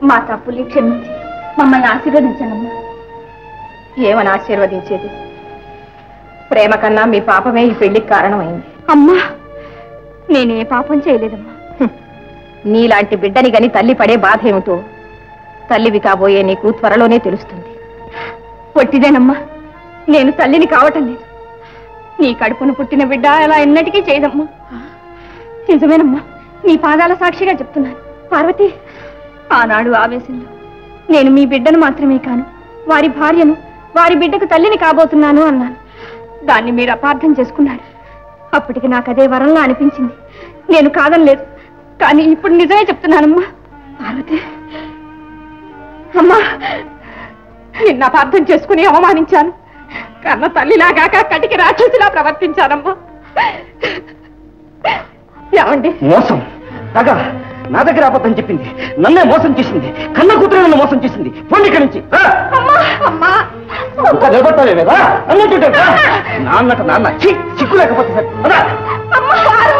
మా తప్పులు క్షమించి మమ్మల్ని ఆశీర్వదించండమ్మా ఏమని ఆశీర్వదించేది ప్రేమ కన్నా మీ పాపమే ఈ పెళ్లికి కారణమైంది అమ్మా నేనే పాపం చేయలేదమ్మా నీలాంటి బిడ్డని గని తల్లి పడే బాధ ఏమిటో తల్లివి కాబోయే నీకు త్వరలోనే తెలుస్తుంది పొట్టిదేనమ్మా నేను తల్లిని కావటం లేదు నీ కడుపును పుట్టిన బిడ్డ అలా ఎన్నటికీ చేయదమ్మా నిజమేనమ్మా నీ పాదాల సాక్షిగా చెప్తున్నాను పార్వతి ఆనాడు ఆవేశంలో నేను మీ బిడ్డను మాత్రమే కాను వారి భార్యను వారి బిడ్డకు తల్లిని కాబోతున్నాను అన్నాను దాన్ని మీరు అపార్థం చేసుకున్నారు అప్పటికి నాకు అదే వరంలా అనిపించింది నేను కాదనలేదు కానీ ఇప్పుడు నిజమే చెప్తున్నానమ్మా పార్వతి అమ్మా నిన్న అపార్థం చేసుకుని అవమానించాను కన్న తల్లిలాగాక కటికి రాక్షసిలా ప్రవర్తించానమ్మా ఏమండి మోసం తగ నా దగ్గర అబద్ధం చెప్పింది నన్నే మోసం చేసింది కన్న కూతురు నన్ను మోసం చేసింది పోండి ఇక్కడి నుంచి రా. అమ్మా అమ్మా ఇంకా నిలబడతావేమే, రా అన్నట్టుంటే రా. నాన్నట నాన్న ఛీ, సిగ్గు లేకపోతే సరే. రా. అమ్మా వారు.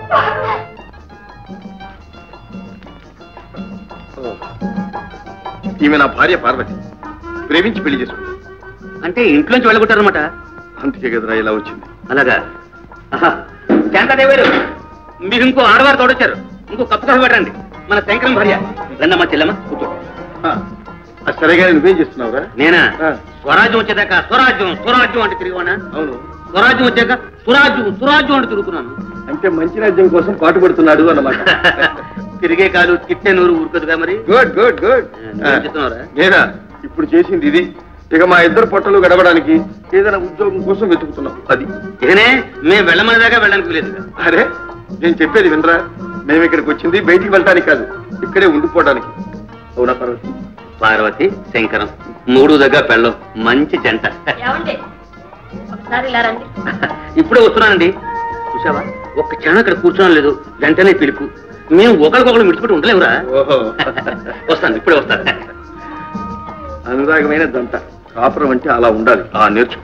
ఈమె నా భార్య పార్వతి ప్రేమించి పెళ్లి చేసుకుంది అంటే ఇంట్లోంచి వెళ్ళగొట్టారనమాట అందుకే కదరా ఇలా వచ్చింది అలాగా శాంతాదేవి గారు మీరు ఇంకో ఆడవారు తోడొచ్చారు ఇంకో కప్పు కాఫీ పెట్టండి మన శంకరం భార్య రండమ్మా చెల్లమ్మ కూర్చో ఆ, ఆ సరేగానే నువ్వేం చేస్తున్నావురా నేనా ఆ. స్వరాజ్యం వచ్చేదాకా స్వరాజ్యం స్వరాజ్యం అంటే తిరిగివానా అవును స్వరాజ్యం వచ్చాక సురాజ్యం సురాజ్యం అంటే తిరుగుతున్నాను అంటే మంచి రాజ్యం కోసం పాటుపడుతున్నాడు అన్నమాట తిరిగే కాలు తిట్టే నూరు ఊరుకదుగా మరి గుడ్ గుడ్ గుడ్ నువ్వేం చేస్తున్నావురా? నేనా ఇప్పుడు చేసింది ఇది ఇక మా ఇద్దరు పొట్టలు గడవడానికి ఏదైనా ఉద్యోగం కోసం వెతుకుతున్నాం అది ఇకనే మేము వెళ్ళమని దాకా వెళ్ళడానికి వీలేదు అరే నేను చెప్పేది వినరా మేము ఇక్కడికి వచ్చింది బయటికి వెళ్ళటానికి కాదు ఇక్కడే ఉండిపోవడానికి అవునా పర్వతి పార్వతి శంకరం మూడు దగ్గర పెళ్ళం మంచి జంట ఏమండి ఒకసారి ఇలా రండి ఇప్పుడే వస్తున్నానండి చూసావా ఒక్క క్షణం ఇక్కడ కూర్చోడం లేదు వెంటనే పిలుపు మేము ఒకరికొకరు విడిచిపెట్టి ఉండలేవురా ఓహో వస్తాను ఇప్పుడే వస్తాను అనురాగమైన దంట కాపురం అంటే అలా ఉండాలి ఆ నేర్చుకో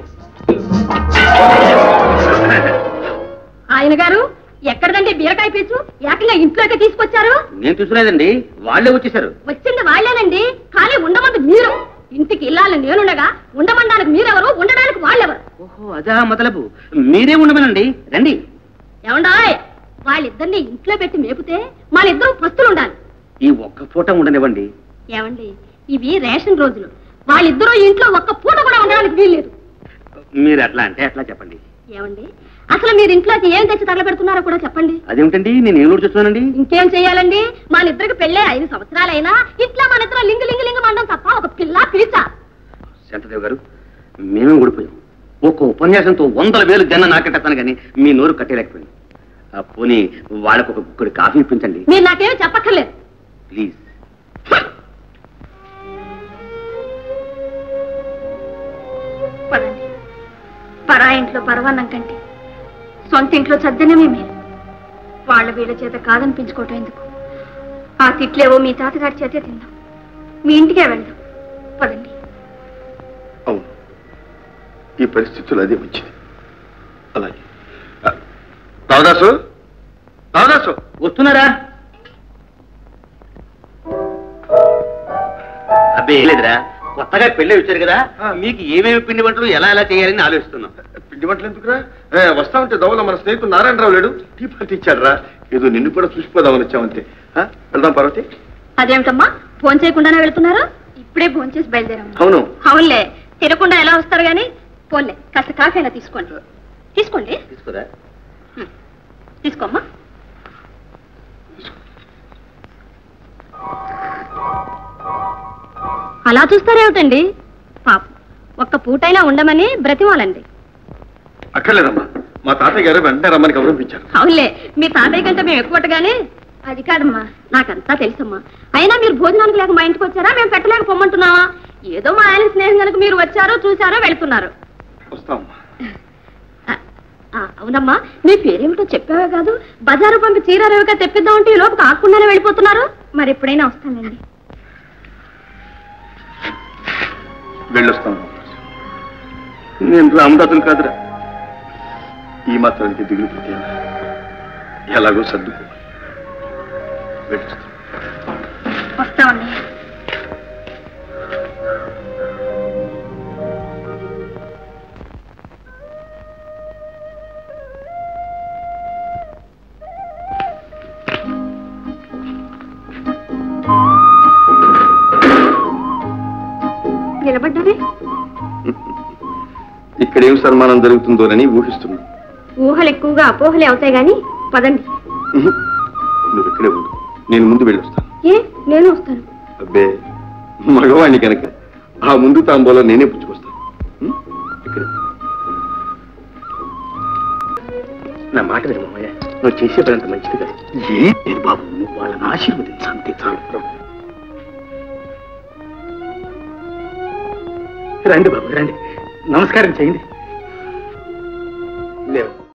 ఆయన గారు ఎక్కడదండి బీరకాయ పీచు ఏకంగా ఇంట్లోకి తీసుకొచ్చారు నేను చూసలేదండి వాళ్ళే వచ్చేసారు వచ్చింది వాళ్ళేనండి కానీ ఉండమంది మీరు ఇంటికి ఇల్లాలని నేనుండగా ఉండమండానికి మీరెవరు ఉండడానికి వాళ్ళెవరు ఓహో అదా మొదలపు మీరే ఉండమనండి రండి ఏమండాయ్ వాళ్ళిద్దరిని ఇంట్లో పెట్టి మేపితే వాళ్ళిద్దరూ పస్తులు ఉండాలి ఈ ఒక్క పూట ఉండనివ్వండి ఏమండి ఇవి రేషన్ రోజులు వాళ్ళిద్దరూ ఇంట్లో ఒక్క పూట కూడా ఉండడానికి వీల్లేదు మీరు అట్లా అంటే అట్లా చెప్పండి ఏమండి అసలు మీరు ఇంట్లోకి ఏం తెచ్చి తగలబెడుతున్నారో కూడా చెప్పండి అదేమిటండి నేను ఏం చూస్తున్నానండి ఇంకేం చెయ్యాలండి మన ఇద్దరికి పెళ్ళే ఐదు సంవత్సరాలైనా ఇట్లా మన ఇద్దరు లింగు లింగు లింగు మండం తప్ప ఒక పిల్ల పీచ శాంతదేవ్ గారు మేమే ఊడిపోయాం ఒక్క ఉపన్యాసంతో వందల వేలు జన్న నాకెట్టాను కానీ మీ నోరు కట్టేయలేకపోయింది ఆ పోనీ వాళ్ళకు ఒక గుక్కడి కాఫీ ఇప్పించండి మీరు నాకేమీ చెప్పక్కర్లేదు ప్లీజ్ పదండి పరా ఇంట్లో పరవాన్నం కంటే సొంత ఇంట్లో చద్దనమే మీరు వాళ్ళ వీళ్ళ చేత కాదనిపించుకోవటం ఎందుకు ఆ తిట్లేవో మీ తాతగారి చేతే తిందాం మీ ఇంటికే వెళ్దాం పదండి అవును ఈ పరిస్థితులు అదే వచ్చింది అలాగే ఆ, రావదాసు రావదాసు వస్తున్నారా అబ్బే ఏం లేదురా కొత్తగా పెళ్ళి వచ్చారు కదా ఆ. మీకు ఏమేమి పిండి వంటలు ఎలా ఎలా చేయాలని ఆలోచిస్తున్నాం పిండి వంటలు ఎందుకురా ఏ, వస్తా ఉంటే దవల మన స్నేహితుడు నారాయణరావు లేడు టీ పార్టీ ఇచ్చాడు రా ఏదో నిన్ను కూడా చూసిపోదామని వచ్చామంతే ఆ, వెళ్దాం పార్వతి అదేమిటమ్మా ఫోన్ చేయకుండానే వెళ్తున్నారు ఇప్పుడే ఫోన్ చేసి బయలుదేరాము అవును అవునులే తినకుండా ఎలా వస్తారు గాని పోన్లే కాస్త కాఫీ అయినా తీసుకోండి తీసుకోండి తీసుకురా తీసుకోమ్మా అలా చూస్తారేమిటండి పాప ఒక్క పూటైనా ఉండమని బ్రతిమాలండి అక్కర్లేదమ్మా మా తాతయ్య గారు వెంటనే రమ్మని గౌరవించారు అవునులే మీ తాతయ్య కంటే మేము ఎక్కువగానే అది కాదమ్మా నాకంతా తెలుసమ్మా అయినా మీరు భోజనానికి లేక మా ఇంటికి వచ్చారా మేము పెట్టలేక పొమ్మంటున్నావా ఏదో మా ఆయన స్నేహం కనుక మీరు వచ్చారో చూసారో వెళ్తున్నారు వస్తామమ్మా ఆ, ఆ, అవునమ్మా మీ పేరేమిటో చెప్పావే కాదు బజారు పంపి చీరారేవిగా తెప్పిద్దామంటే ఈ లోపు కాకుండానే వెళ్ళిపోతున్నారు మరి ఎప్పుడైనా వస్తానండి వెళ్ళొస్తాను నేను రామదాసులు కాదురా ఈ మాత్రానికి దిగులు పెట్టాను ఎలాగో సర్దుకో వెళ్ళొస్తాను వస్తామండి ఏం సన్మానం జరుగుతుందోనని ఊహిస్తున్నాను ఊహలు ఎక్కువగా అపోహలే అవుతాయి గాని పదండి ఉహు. నువ్వు ఇక్కడే ఉండు నేను ముందు వెళ్ళొస్తాను ఏ నేను వస్తాను అబ్బే మగవాణ్ణి కనుక ఆ ముందు తాంబోలో నేనే పుచ్చుకొస్తాను ఉం? ఇక్కడే నా మాట విను మామయ్య నువ్వు చేసే పని అంత మంచిది కాదు ఏ లేదు బాబు నువ్వు వాళ్ళని ఆశీర్వదించు అంతే చాలు రండి బాబు రండి నమస్కారం చేయండి లేవు